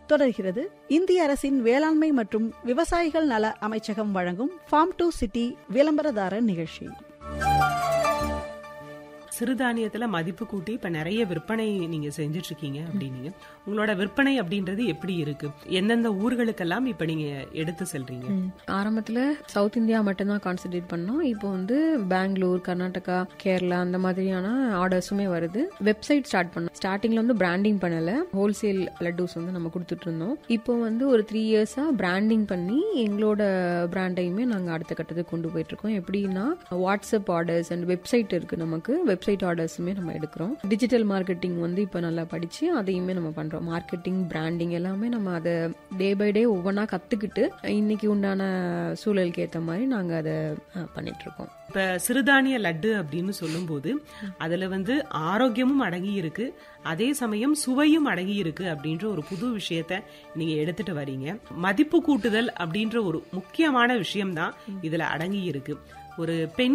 தொடர்கிறது இந்திய அரசின் வேளாண்மை மற்றும் விவசாயிகள் நல அமைச்சகம் வழங்கும் ஃபார்ம் டு சிட்டி விளம்பரதாரர் நிகழ்ச்சி சிறுதானியத்துல மதிப்பு கூட்டி இப்ப நிறைய விற்பனை நீங்க செஞ்சுட்டு இருக்கீங்க அப்படின்னீங்க உங்களோட விற்பனை அப்படின்றது எப்படி இருக்கு எந்தெந்த ஊர்களுக்கெல்லாம் இப்ப நீங்க எடுத்து செல்றீங்க ம். ஆரம்பத்துல சவுத் இந்தியா மட்டும்தான் கான்சென்ட்ரேட் பண்ணோம் இப்போ வந்து பெங்களூர் கர்நாடகா கேரளா அந்த மாதிரியான ஆர்டர்ஸுமே வருது வெப்சைட் ஸ்டார்ட் பண்ணோம் ஸ்டார்டிங்ல வந்து பிராண்டிங் பண்ணல ஹோல்சேல் லட்டூஸ் வந்து நம்ம கொடுத்துட்டு இருந்தோம் இப்போ வந்து ஒரு த்ரீ இயர்ஸா பிராண்டிங் பண்ணி எங்களோட பிராண்டையுமே நாங்க அடுத்த கட்டத்துக்கு கொண்டு போயிட்டு இருக்கோம் எப்படின்னா வாட்ஸ்அப் ஆர்டர்ஸ் அண்ட் வெப்சைட் இருக்கு நமக்கு வெப்சைட் ஆர்டர்ஸுமே நம்ம எடுக்கிறோம் டிஜிட்டல் மார்க்கெட்டிங் வந்து இப்போ நல்லா படிச்சு அதையுமே நம்ம பண்றோம் மார்க்கெட்டிங் பிராண்டிங் எல்லாமே நம்ம அதை டே பை டே ஒவ்வொன்றா கத்துக்கிட்டு இன்னைக்கு உண்டான சூழலுக்கு ஏற்ற மாதிரி நாங்க அதை அஹ், பண்ணிட்டு இருக்கோம் இப்ப சிறுதானிய லட்டு அப்படின்னு சொல்லும்போது அதுல வந்து ஆரோக்கியமும் அடங்கி இருக்கு அதே சமயம் சுவையும் அடங்கி இருக்கு அப்படின்ற ஒரு புது விஷயத்த நீங்க எடுத்துட்டு வரீங்க மதிப்பு கூட்டுதல் அப்படின்ற ஒரு முக்கியமான விஷயம்தான் இதுல அடங்கி இருக்கு ஒரு பெண்